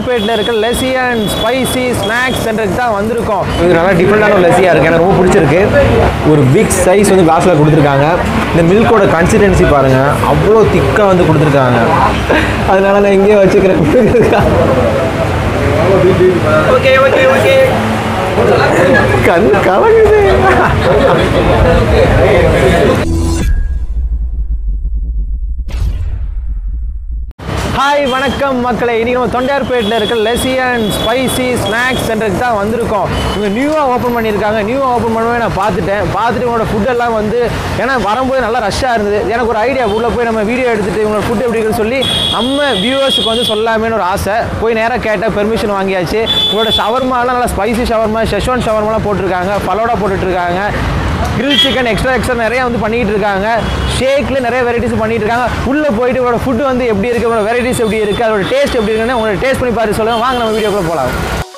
தொண்டையார்பேட்டில் இருக்க lassi and spicy snacks சென்டருக்கு தான் வந்திருக்கோம் இது நல்லா டிஃப்ரெண்டான ஒரு லெசியாக இருக்குது எனக்கு ரொம்ப பிடிச்சிருக்கு ஒரு பிக் சைஸ் வந்து கிளாஸில் கொடுத்துருக்காங்க இந்த மில்கோட கன்சிஸ்டன்சி பாருங்கள் அவ்வளோ திக்காக வந்து கொடுத்துருக்காங்க அதனால நான் இங்கேயே வச்சுக்கிறேன் ஓகே ஓகே ஓகே கண் கலங்குது ஹாய் வணக்கம் மக்களே இன்றைக்கி நம்ம தொண்டையார்பேட்டில் இருக்க லெசி அண்ட் ஸ்பைசி ஸ்நாக்ஸ் சென்டருக்கு தான் வந்திருக்கோம் இவங்க நியூவாக ஓப்பன் பண்ணியிருக்காங்க நியூவாக ஓப்பன் பண்ணவே நான் பார்த்துட்டேன் பார்த்துட்டு இவங்களோட ஃபுட்டெல்லாம் வந்து ஏன்னா வரும்போது நல்லா ரஷ்ஷாக இருந்தது எனக்கு ஒரு ஐடியா உள்ளே போய் நம்ம வீடியோ எடுத்துகிட்டு இவங்களோட ஃபுட் எப்படி இருக்குன்னு சொல்லி நம்ம வியூவர்ஸுக்கு வந்து சொல்லாமேன்னு ஒரு ஆசை போய் நேராக கேட்ட பெர்மிஷன் வாங்கியாச்சு உங்களோட ஷவர்மாலாம் நல்லா ஸ்பைசி ஷவர்மா ஷெஷ்வான் ஷவர்மாலாம் போட்டிருக்காங்க பலோடா போட்டுட்ருக்காங்க கிரில் சிக்கன் எக்ஸ்ட்ரா எக்ஸ்ட்ரா நிறைய வந்து பண்ணிட்டு இருக்காங்க ஷேக்ல நிறைய வெரைட்டிஸ் பண்ணிட்டு இருக்காங்க உள்ள போயிட்டு உங்களோட ஃபுட் வந்து எப்படி இருக்கு உங்களோட வெரைட்டிஸ் எப்படி இருக்கு அதோட டேஸ்ட் எப்படி இருக்குன்னு உங்களோட டேஸ்ட் பண்ணி பார்த்து சொல்லுங்க வாங்க நம்ம வீடியோக்குள்ள போலாம்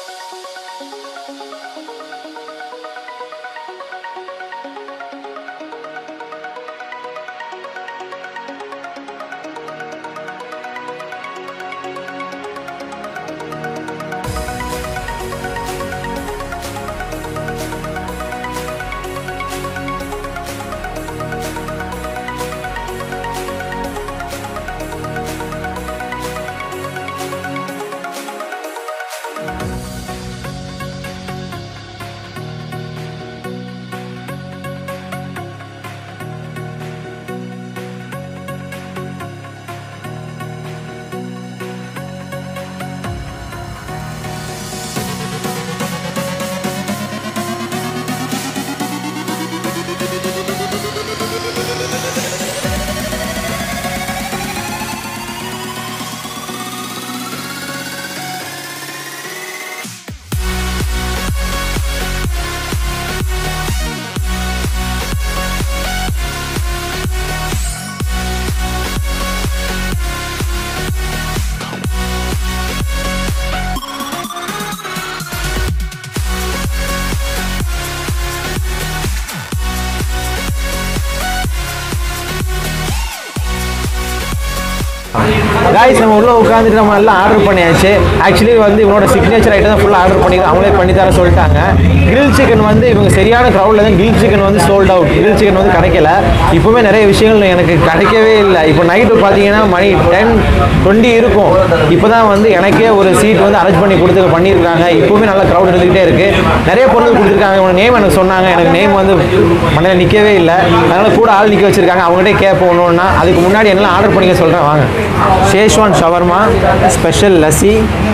காய்ஸ் நம்ம உள்ள உட்காந்துட்டு நம்ம எல்லாம் ஆர்டர் பண்ணியாச்சு ஆக்சுவலி வந்து இவனோட சிக்னேச்சர் ஐட்டம் தான் ஃபுல்லாக ஆர்டர் பண்ணி அவங்களே பண்ணி தர சொல்லிட்டாங்க கிரில் சிக்கன் வந்து இவங்க சரியான க்ரௌடில் தான் கிரில் சிக்கன் வந்து சோல்ட் அவுட் கிரில் சிக்கன் வந்து கிடைக்கல இப்போவுமே நிறைய விஷயங்கள் எனக்கு கிடைக்கவே இல்லை இப்போ நைட்டு பார்த்தீங்கன்னா மணி டென் டுவெண்ட்டி இருக்கும் இப்போ தான் வந்து எனக்கே ஒரு சீட் வந்து அரேஞ்ச் பண்ணி கொடுத்து பண்ணியிருக்காங்க இப்போவுமே நல்ல க்ரௌட் இருந்துகிட்டே இருக்குது நிறைய பொருள் கொடுத்துருக்காங்க இவங்க நேம் எனக்கு சொன்னாங்க எனக்கு நேம் வந்து மண்டையில் நிற்கவே இல்லை அதனால் கூட ஆள் நிற்க வச்சிருக்காங்க அவங்ககிட்ட கேட்போம் ஒன்றுன்னா அதுக்கு முன்னாடி என்னெல்லாம் ஆர்டர் பண்ணிக்க சொல்கிறேன் வாங்க schezwan shawarma special lassi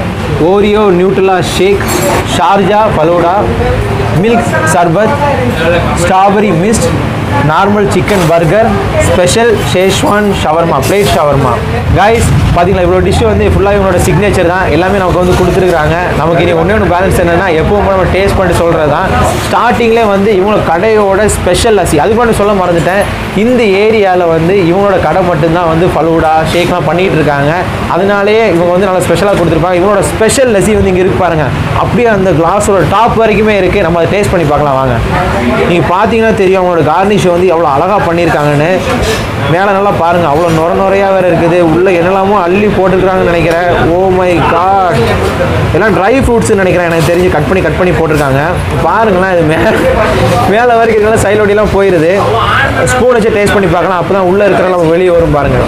Oreo Nutella shake Sharjah falooda milk sharbat strawberry mist normal chicken burger special schezwan shawarma plate shawarma guys பார்த்தீங்களா இவ்வளோ டிஷ் வந்து ஃபுல்லாக இவங்களோட சிக்னேச்சர் தான் எல்லாமே நமக்கு வந்து கொடுத்துருக்காங்க நமக்கு இனி ஒன்றே ஒன்று பேலன்ஸ் என்னன்னா எப்பவும் நம்ம டேஸ்ட் பண்ணிட்டு சொல்கிறது தான் ஸ்டார்டிங்லேயே வந்து இவங்களோட கடையோட ஸ்பெஷல் லஸ்ஸி அது மட்டும் சொல்ல மறந்துட்டேன் இந்த ஏரியாவில் வந்து இவங்களோட கடை மட்டும்தான் வந்து ஃபலூடா ஷேக்லாம் பண்ணிட்டு இருக்காங்க அதனாலேயே இவங்க வந்து நல்லா ஸ்பெஷலாக கொடுத்துருப்பாங்க இவங்களோட ஸ்பெஷல் லஸ்ஸி வந்து இங்கே இருக்கு பாருங்க அப்படியே அந்த கிளாஸோட டாப் வரைக்குமே இருக்குது நம்ம அதை டேஸ்ட் பண்ணி பார்க்கலாம் வாங்க நீங்கள் பார்த்தீங்கன்னா தெரியும் அவங்களோட கார்னிஷ் வந்து எவ்வளோ அழகாக பண்ணியிருக்காங்கன்னு மேலே நல்லா பாருங்கள் அவ்வளோ நுர நுறையாக வேறு இருக்குது உள்ளே என்னெல்லாமோ அள்ளி போட்டிருக்காங்கன்னு நினைக்கிறேன் ஓ மை காட் எல்லாம் ட்ரை ஃப்ரூட்ஸ்னு நினைக்கிறேன் எனக்கு தெரிஞ்சு கட் பண்ணி கட் பண்ணி போட்டிருக்காங்க பாருங்களேன் இது மேலே மேலே வரைக்கும் இருக்கிற சைலோடியெல்லாம் போயிடுது ஸ்பூன் வச்சு டேஸ்ட் பண்ணி பார்க்கலாம் அப்போ தான் உள்ளே இருக்கிற நம்ம வெளியே வரும் பாருங்கள்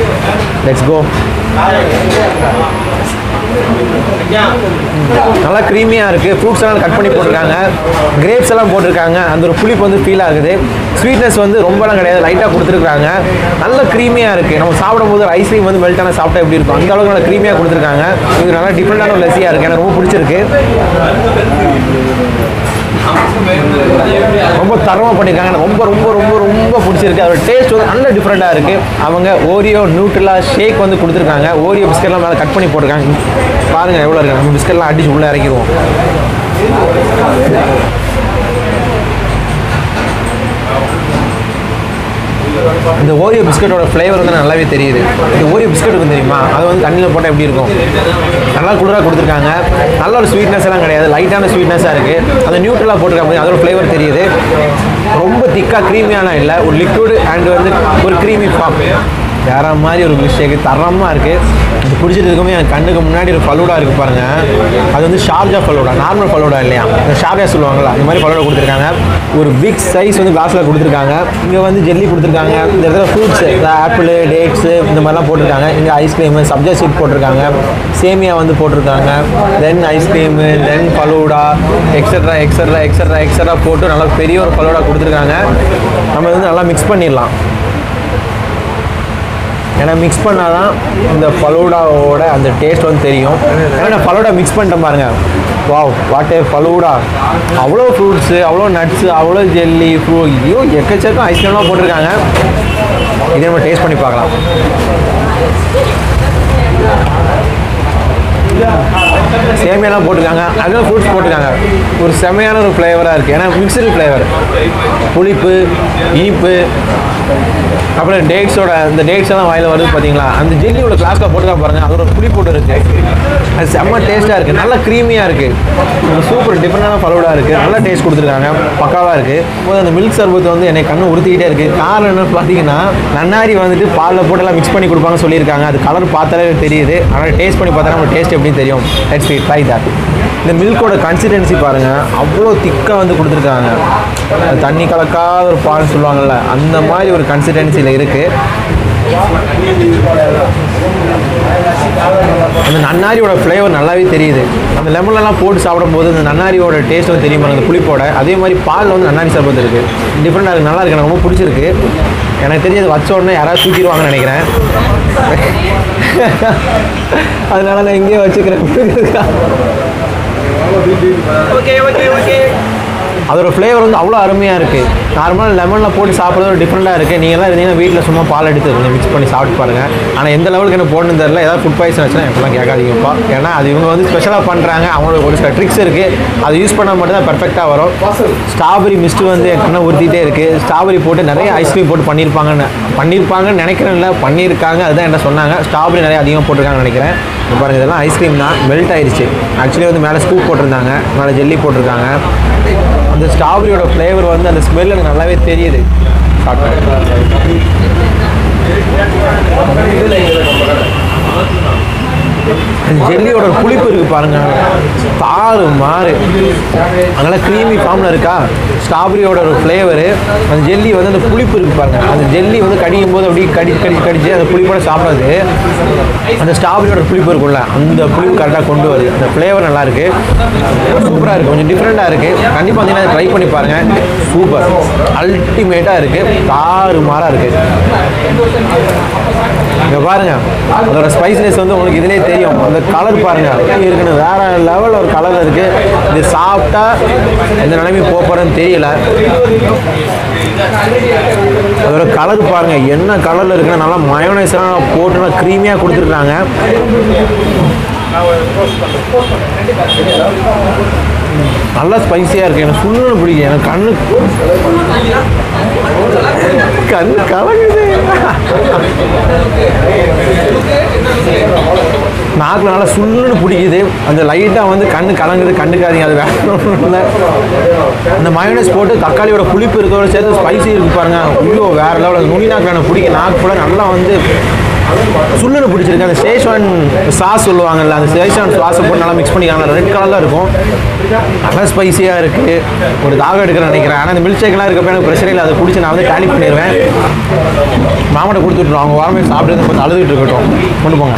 லெட்ஸ் கோ நல்லா க்ரீமியாக இருக்குது ஃப்ரூட்ஸ் எல்லாம் கட் பண்ணி போட்டிருக்காங்க கிரேப்ஸ் எல்லாம் போட்டிருக்காங்க அந்த ஒரு புளிப்பு வந்து ஃபீல் ஆகுது ஸ்வீட்னஸ் வந்து ரொம்பலாம் கிடையாது லைட்டாக கொடுத்துருக்காங்க நல்ல க்ரீமியாக இருக்குது நம்ம சாப்பிடும்போது ஐஸ்கிரீம் வந்து மெல்ட்டான சாப்பிட்டா எப்படி இருக்கும் அந்த அளவுக்கு நல்லா க்ரீமியாக கொடுத்துருக்காங்க இது நல்லா டிஃப்ரெண்டான ஒரு லெஸியாக இருக்குது எனக்கு ரொம்ப பிடிச்சிருக்கு ரொம்ப தரமாக பண்ணியிருக்காங்க எனக்கு ரொம்ப ரொம்ப ரொம்ப ரொம்ப பிடிச்சிருக்கு அதோட டேஸ்ட் வந்து நல்ல டிஃப்ரெண்ட்டாக இருக்குது அவங்க ஓரியோ நியூட்ரலா ஷேக் வந்து கொடுத்துருக்காங்க ஓரியோ பிஸ்கெட்லாம் மேலே கட் பண்ணி போட்டிருக்காங்க பாருங்கள் எவ்வளோ இருக்கு நம்ம பிஸ்கெட்லாம் அடிச்சு உள்ளே இறக்கிடுவோம் இந்த ஓரியோ பிஸ்கட்டோட ஃப்ளேவர் வந்து நல்லாவே தெரியுது இந்த ஓரியோ பிஸ்கட் இருக்கும் தெரியுமா அது வந்து தண்ணியில் போட்டால் எப்படி இருக்கும் நல்லா குளிராக கொடுத்துருக்காங்க நல்ல ஒரு ஸ்வீட்னஸ் எல்லாம் கிடையாது லைட்டான ஸ்வீட்னஸாக இருக்குது அந்த நியூட்ரலாக போட்டிருக்காங்க அதோட ஃப்ளேவர் தெரியுது ரொம்ப திக்காக க்ரீமியான இல்லை ஒரு லிக்விட் அண்ட் வந்து ஒரு க்ரீமி ஃபார்ம் வேற மாதிரி ஒரு மில்க் ஷேக் தரமாக இருக்குது இது குடிச்சிட்டு இருக்குமே என் கண்ணுக்கு முன்னாடி ஒரு ஃபலூடா இருக்குது பாருங்க அது வந்து ஷார்ஜா ஃபலூடா நார்மல் ஃபலூடா இல்லையா இந்த ஷார்ஜா சொல்லுவாங்கல்ல அந்த மாதிரி ஃபலூடா கொடுத்துருக்காங்க ஒரு பிக் சைஸ் வந்து கிளாஸில் கொடுத்துருக்காங்க இங்கே வந்து ஜெல்லி கொடுத்துருக்காங்க இந்த இடத்துல ஃப்ரூட்ஸ் ஆப்பிள் டேட்ஸு இந்த மாதிரிலாம் போட்டிருக்காங்க இங்கே ஐஸ்கிரீமு சப்ஜா சீட் போட்டிருக்காங்க சேமியா வந்து போட்டிருக்காங்க then ice cream then falooda extra extra extra extra போட்டு நல்லா பெரிய ஒரு ஃபலூடா கொடுத்துருக்காங்க நம்ம வந்து நல்லா மிக்ஸ் பண்ணிடலாம் ஏன்னா மிக்ஸ் பண்ணால் தான் இந்த ஃபலூடாவோட அந்த டேஸ்ட் வந்து தெரியும் ஏன்னா நான் ஃபலூடா மிக்ஸ் பண்ணிட்டேன் பாருங்க வாவ் வாட் ஏ ஃபலூடா அவ்வளோ ஃப்ரூட்ஸு அவ்வளோ நட்ஸு அவ்வளோ ஜெல்லி ஃப்ரூ ஐயோ எக்கச்சக்கம் ஐஸ்கிரீம்லாம் போட்டிருக்காங்க இதை நம்ம டேஸ்ட் பண்ணி பார்க்கலாம் சேமியாலாம் போட்டிருக்காங்க அதில் ஃப்ரூட்ஸ் போட்டிருக்காங்க ஒரு செமையான ஒரு ஃப்ளேவராக இருக்குது ஏன்னா மிக்சடு ஃப்ளேவர் புளிப்பு இனிப்பு அப்புறம் டேட்ஸோட இந்த டேட்ஸ் எல்லாம் வாயில் வருது பார்த்தீங்களா அந்த ஜெல்லி உள்ள கிளாஸில் போட்டுக்கா பாருங்க அதோட புளிப்போட்டு இருக்கு அது செம்ம டேஸ்ட்டாக இருக்குது நல்லா க்ரீமியாக இருக்குது சூப்பர் டிஃப்ரெண்டான ஃபலூடா இருக்குது நல்ல டேஸ்ட் கொடுத்துருக்காங்க பக்காவாக இருக்குது போது அந்த மில்க் சர்பத் வந்து என்னை கண்ணு உறுத்திக்கிட்டே இருக்குது காரணம் என்னன்னு பார்த்தீங்கன்னா நன்னாரி வந்துட்டு பாலில் போட்டெல்லாம் மிக்ஸ் பண்ணி கொடுப்பாங்கன்னு சொல்லியிருக்காங்க அது கலர் பார்த்தாலே தெரியுது ஆனால் டேஸ்ட் பண்ணி பார்த்தா நம்ம டேஸ்ட் எப்படின்னு தெரியும் லெட்ஸ் வி ட்ரை தட் இந்த மில்கோட கன்சிஸ்டன்சி பாருங்கள் அவ்வளோ திக்காக வந்து கொடுத்துருக்காங்க அது தண்ணி கலக்காத ஒரு பால்னு சொல்லுவாங்கல்ல அந்த மாதிரி ஒரு கன்சிஸ்டன்சியில் இருக்குது அந்த நன்னாரியோட ஃப்ளேவர் நல்லாவே தெரியுது அந்த லெமன்லாம் போட்டு சாப்பிடும்போது அந்த நன்னாரியோட டேஸ்ட் வந்து தெரியும் பாருங்க, அந்த புளிப்போட அதே மாதிரி பாலில் வந்து நன்னாரி சர்பத் இருக்குது டிஃப்ரெண்டாக இருக்குது நல்லா இருக்கு எனக்கு ரொம்ப பிடிச்சிருக்கு எனக்கு தெரிஞ்சது வச்ச உடனே யாராவது தூக்கிடுவாங்கன்னு நினைக்கிறேன் அதனால நான் இங்கேயே வச்சுக்கிறேன் அதோட ஃப்ளேவர் வந்து அவ்வளோ அருமையாக இருக்குது நார்மலாக லெமனில் போட்டு சாப்பிட்றது ஒரு டிஃப்ரெண்ட்டாக இருக்குது நீங்களாம் இருந்தீங்கன்னா வீட்டில் சும்மா பால் எடுத்து கொஞ்சம் மிக்ஸ் பண்ணி சாப்பிட்டு பாருங்கள் ஆனால் எந்த லெவலுக்கு என்ன போடணும்னு தெரியல ஏதாவது ஃபுட் பாய்சன் ஆச்சுன்னா எப்படிலாம் கேட்காதீங்கப்பா ஏன்னா அது இவங்க வந்து ஸ்பெஷலாக பண்ணுறாங்க அவங்களுக்கு ஒரு சில ட்ரிக்ஸ் இருக்குது அது யூஸ் பண்ணால் மட்டும் தான் பெர்ஃபெக்டாக வரும் ஸ்ட்ராபெரி மிஸ்ட் வந்து என் கண்ணை உறுத்திட்டே இருக்குது ஸ்ட்ராபெரி போட்டு நிறைய ஐஸ்கிரீம் போட்டு பண்ணியிருப்பாங்கன்னு பண்ணியிருப்பாங்கன்னு நினைக்கிறேன் இல்லை பண்ணியிருக்காங்க அதுதான் என்ன சொன்னாங்க ஸ்ட்ராபெரி நிறைய அதிகமாக போட்டிருக்காங்கன்னு நினைக்கிறேன் இங்க பாருங்க இதெல்லாம் ஐஸ்கிரீம் தான் மெல்ட் ஆயிடுச்சு ஆக்சுவலி வந்து மேலே ஸ்கூப் போட்டிருந்தாங்க மேலே ஜெல்லி போட்டிருக்காங்க அந்த ஸ்ட்ராபெரியோட ஃப்ளேவர் வந்து அந்த ஸ்மெல் எனக்கு நல்லாவே தெரியுது அந்த ஜெல்லியோட புளிப்பு இருக்கு பாருங்க தாறு மாறு அதனால க்ரீமி ஃபார்மில் இருக்கா ஸ்ட்ராபெரியோட ஒரு ஃப்ளேவரு அந்த ஜெல்லி வந்து அந்த புளிப்பு இருக்கு பாருங்க அந்த ஜெல்லி வந்து கடிக்கும் போது அப்படியே கடி கடி கடிச்சு அந்த புளிப்போட சாப்பிடாது அந்த ஸ்ட்ராபெரியோட புளிப்பு இருக்கும்ல அந்த புளிப்பு கரெக்டாக கொண்டு வருது அந்த ஃப்ளேவர் நல்லா இருக்கு சூப்பராக இருக்கு கொஞ்சம் டிஃப்ரெண்ட்டாக இருக்கு கண்டிப்பாக வந்தீங்கன்னா ட்ரை பண்ணி பாருங்க சூப்பர் அல்டிமேட்டாக இருக்கு தாறு மாறா இருக்கு இங்க பாருங்க அதோட ஸ்பைசினஸ் வந்து உங்களுக்கு இதுலயே தெரியும் அந்த கலர் பாருங்க எப்படி இருக்குன்னு வேற லெவல் ஒரு கலர் இருக்கு இது சாப்பிட்டா எந்த நிலைமையும் போக போறேன்னு தெரியல அதோட கலர் பாருங்க என்ன கலர்ல இருக்குன்னு நல்லா மயோனைஸ் எல்லாம் போட்டு நல்லா க்ரீமியா கொடுத்துருக்காங்க நல்லா ஸ்பைசியாக இருக்கு எனக்கு சுண்ணு பிடிக்கும் எனக்கு கண்ணு கண்ணு கலங்குது நாக்கில் நல்லா சுள்ளுன்னு பிடிக்குது அந்த லைட்டாக வந்து கண்ணு கலங்குது கண்டுக்காதீங்க அது வேற ஒண்ணும் இல்ல. அந்த மயோனைஸ் போட்டு தக்காளியோட புளிப்பு இருக்கிறோட சேர்த்து ஸ்பைசி இருக்கு பாருங்க ஐயோ வேற லெவலில் நுனி நாக்கில் எனக்கு பிடிக்கும் நாக்கு கூட நல்லா வந்து சுள்ளுன்னு பிடிச்சிருக்கு அந்த சேஷ்வான் சாஸ் சொல்லுவாங்கல்ல அந்த சேஷ்வான் சாஸை போட்டு நல்லா மிக்ஸ் பண்ணிக்காங்க ரெட் கலரில் இருக்கும் நல்லா ஸ்பைசியாக இருக்குது ஒரு தாக எடுக்கிறேன் நினைக்கிறேன் ஆனால் இந்த மில்க் ஷேக்லாம் இருக்கப்ப எனக்கு பிரச்சனை இல்லை அதை பிடிச்சி நான் வந்து டேலி பண்ணிடுவேன் மாமாட்ட கொடுத்துட்ருவோம் அவங்க வாரமே சாப்பிட்டு கொஞ்சம் அழுதுகிட்டு இருக்கட்டும் கொண்டு போங்க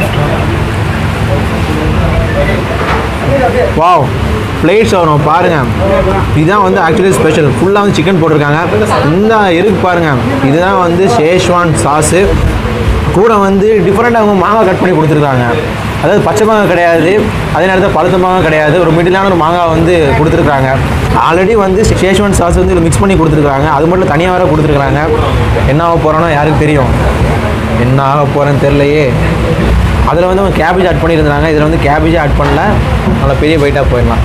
வாவ் பிளேட்ஸ் வரும் பாருங்க இதுதான் வந்து ஆக்சுவலி ஸ்பெஷல் ஃபுல்லாக வந்து சிக்கன் போட்டிருக்காங்க இந்த இருக்கு பாருங்க இதுதான் வந்து ஷேஷ்வான் சாஸு கூட வந்து டிஃப்ரெண்ட்டாக அவங்க மாங்காய் கட் பண்ணி கொடுத்துருக்காங்க அதாவது பச்சை மாங்காய் கிடையாது அதே நேரத்தில் பழுத்த மாங்காய் கிடையாது ஒரு மிடிலான ஒரு மாங்காய் வந்து கொடுத்துருக்காங்க ஆல்ரெடி வந்து ஷேஷ்வான் சாஸ் வந்து மிக்ஸ் பண்ணி கொடுத்துருக்காங்க அது மட்டும் தனியாக வேற கொடுத்துருக்காங்க என்ன ஆக போகிறோன்னா யாருக்கு தெரியும் என்ன ஆக போகிறேன்னு தெரிலையே அதில் வந்து அவங்க கேபேஜ் ஆட் பண்ணியிருந்தாங்க இதில் வந்து கேபேஜே ஆட் பண்ணல நல்லா பெரிய பைட்டாக போயிடலாம்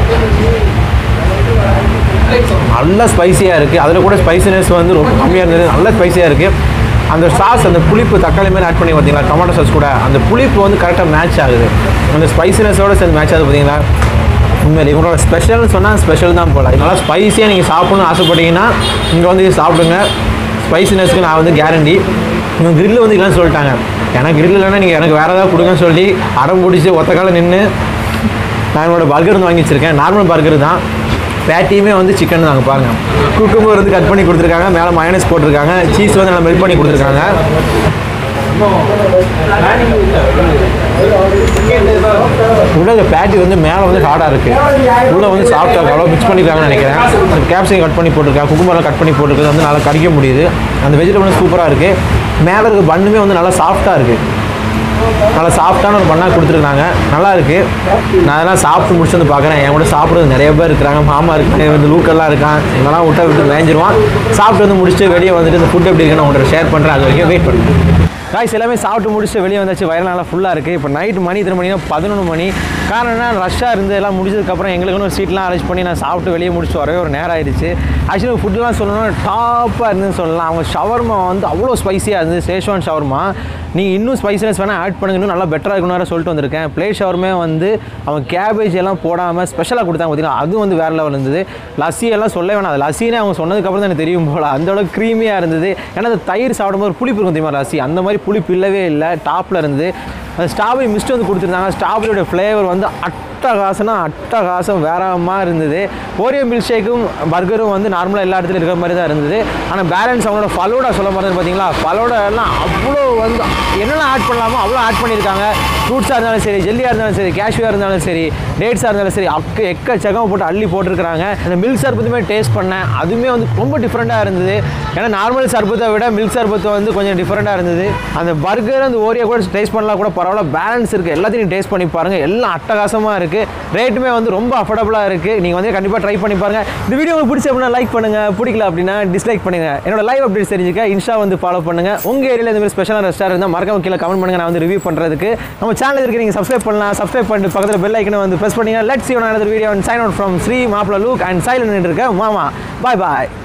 நல்ல ஸ்பைசியாக இருக்குது அதில் கூட ஸ்பைசினஸ் வந்து ரொம்ப கம்மியாக இருந்தது நல்ல ஸ்பைசியாக இருக்குது அந்த சாஸ் அந்த புளிப்பு தக்காளி மாதிரி ஆட் பண்ணி பார்த்தீங்களா டொமேட்டோ சாஸ் கூட அந்த புளிப்பு வந்து கரெக்டாக மேட்ச் ஆகுது அந்த ஸ்பைசினஸோட சேர்ந்து மேட்ச் ஆகுது பார்த்தீங்களா உண்மையில இவங்களோட ஸ்பெஷல்னு சொன்னால் ஸ்பெஷல் தான் போல நல்லா ஸ்பைசியாக நீங்கள் சாப்பிடணும்னு ஆசைப்பட்டீங்கன்னா இங்கே வந்து இது சாப்பிடுங்க ஸ்பைசினஸ்க்கு நான் வந்து கேரண்டி இவங்க grill வந்து இல்லைன்னு சொல்லிட்டாங்க எனக்கு grill இல்லைன்னா நீங்கள் எனக்கு வேறு ஏதாவது கொடுங்கன்னு சொல்லி அடம் பிடிச்சி ஒத்த காலம் நின்று நான் என்னோட பர்கர் வந்து வாங்கி வச்சிருக்கேன் நார்மல் பர்கர் தான் பேட்டியுமே வந்து சிக்கன் தாங்க பாருங்க குக்கும்பர் வந்து கட் பண்ணி கொடுத்துருக்காங்க மேலே மயனஸ் போட்டிருக்காங்க சீஸ் வந்து நல்லா மெல்ட் பண்ணி கொடுத்துருக்காங்க உள்ள இந்த பேட்டி வந்து மேலே வந்து ஹார்டாக இருக்குது உள்ள வந்து சாஃப்டாக இருக்கு அவ்வளோ மிக்ஸ் பண்ணிருக்காங்கன்னு நினைக்கிறேன் கேப்சிகம் கட் பண்ணி போட்டிருக்காங்க குக்கும்பர்லாம் கட் பண்ணி போட்டிருக்கிறது வந்து நல்லா கடிக்க முடியுது அந்த வெஜிடபிள் சூப்பராக இருக்குது மேலே இருக்க பண்ணுமே வந்து நல்லா சாஃப்டாக இருக்குது நல்லா சாஃப்டான ஒரு பண்ணா கொடுத்துருக்காங்க நல்லா இருக்கு நான் அதெல்லாம் சாப்பிட்டு முடிச்சு வந்து பார்க்குறேன் என் கூட சாப்பிட்றது நிறைய பேர் இருக்கிறாங்க மாமா இருக்கு வந்து லூக்கெல்லாம் இருக்கான் இதெல்லாம் விட்டா விட்டு மேய்ஞ்சிருவான் சாப்பிட்டு வந்து முடிச்சுட்டு வெளியே வந்துட்டு இந்த ஃபுட் எப்படி இருக்குன்னு உங்கள்கிட்ட ஷேர் பண்ணுறேன் அது வரைக்கும் வெயிட் பண்ணுறேன் காய்ஸ் எல்லாமே சாப்பிட்டு முடிச்சுட்டு வெளியே வந்தாச்சு வயிறு நல்லா ஃபுல்லாக இருக்குது இப்போ நைட் மணி எத்தனை மணினா பதினொன்று மணி காரணம் என்ன ரஷ்ஷாக இருந்து எல்லாம் முடிச்சதுக்கப்புறம் எங்களுக்குன்னு ஒரு சீட்லாம் அரேஞ்ச் பண்ணி நான் சாப்பிட்டு வெளியே முடிச்சுட்டு வரவே ஒரு நேரம் ஆயிடுச்சு ஆக்சுவலி ஃபுட்லாம் சொல்லணும்னா டாப்பாக இருந்துன்னு சொல்லலாம் அவங்க ஷவர்மா வந்து அவ்வளோ ஸ்பைசியாக இருந்தது சேஷ்வான் ஷவர்மா நீங்கள் இன்னும் ஸ்பைசினஸ் வேணால் ஆட் பண்ணுங்க இன்னும் நல்லா பெட்டராக இருக்கணும் வேறு சொல்லிட்டு வந்திருக்கேன் பிளேட் ஷவர்மே வந்து அவங்க கேபேஜ் எல்லாம் போடாமல் ஸ்பெஷலாக கொடுத்தாங்க பார்த்தீங்கன்னா அதுவும் வந்து வேறு லெவல் இருந்தது லஸ்ஸி எல்லாம் சொல்ல வேணாம் அது லஸ்ஸினே அவங்க சொன்னதுக்கப்புறம் தான் எனக்கு தெரியும் போல அந்த அளவுக்கு க்ரீமியாக இருந்தது ஏன்னா அந்த தயிர் சாப்பிடும்போது ஒரு புளிப்பு இருக்கும் தெரியுமா லஸ்ஸி அந்த மாதிரி புளிப்பு இல்லவே இல்லை டாப்பில் இருந்தது அந்த ஸ்ட்ராபெரி மிஸ்ட் வந்து கொடுத்துருந்தாங்க ஸ்ட்ராபெரியோட ஃப்ளேவர் வந்து அட்டகாசனா அட்டகாசம் வேற மாதிரி இருந்தது ஓரியோ மில்க் ஷேக்கும் பர்கரும் வந்து நார்மலாக எல்லா இடத்துலையும் இருக்கிற மாதிரி தான் இருந்தது ஆனால் பேலன்ஸ் அவங்களோட ஃபலோடா சொல்ல மாதிரி பார்த்தீங்களா ஃபலோடா எல்லாம் அவ்வளோ வந்து என்னெல்லாம் ஆட் பண்ணலாமோ அவ்வளோ ஆட் பண்ணியிருக்காங்க ஃப்ரூட்ஸாக இருந்தாலும் சரி ஜெல்லியாக இருந்தாலும் சரி கேஷ்யூவாக இருந்தாலும் சரி டேட்ஸாக இருந்தாலும் சரி அக்க எக்கச்சக்கம் போட்டு அள்ளி போட்டிருக்கிறாங்க அந்த மில்க் சர்பத்துமே டேஸ்ட் பண்ணேன் அதுவுமே வந்து ரொம்ப டிஃப்ரெண்ட்டாக இருந்தது ஏன்னா நார்மல் சர்பத்தை விட மில்க் சர்பத்து வந்து கொஞ்சம் டிஃப்ரெண்ட்டாக இருந்தது அந்த பர்கர் அந்த ஓரியா கூட டேஸ்ட் பண்ணலாம் கூட பரவாயில்ல பேலன்ஸ் இருக்குது எல்லாத்தையும் டேஸ்ட் பண்ணி பாருங்கள் எல்லாம் அட்டகாசமாக இருக்குது ரேட்டுமே வந்து ரொம்ப அஃபோர்டபுளாக இருக்குது நீங்கள் வந்து கண்டிப்பாக ட்ரை பண்ணி பாருங்கள் இந்த வீடியோ உங்களுக்கு பிடிச்ச அப்படின்னா லைக் பண்ணுங்கள் பிடிக்கல அப்படின்னா டிஸ்லைக் பண்ணுங்கள் என்னோட லைவ் அப்டேட்ஸ் தெரிஞ்சுக்க இன்ஸ்டா வந்து ஃபாலோ பண்ணுங்கள் உங்கள் ஏரியாவில் இந்த மாதிரி ஸ்பெஷலான ரெஸ்டாரண்ட் இருந்தால் மறக்காம கீழே கமெண்ட் பண்ணுங்கள் நான் வந்து ரிவ்யூ பண்ணுறதுக்கு நம்ம சேனல் இருக்கு நீங்கள் சப்ஸ்கிரைப் பண்ணலாம் சப்ஸ்கிரைப் பண்ணிட்டு பக்கத்தில் பெல் ஐக்கனை வந்து ப்ரெஸ் பண்ணிங்க let's you another video and sign out from Sri மாப்பிள லூக் அண்ட் சைலண்ட் இருக்க மாமா பாய் பாய்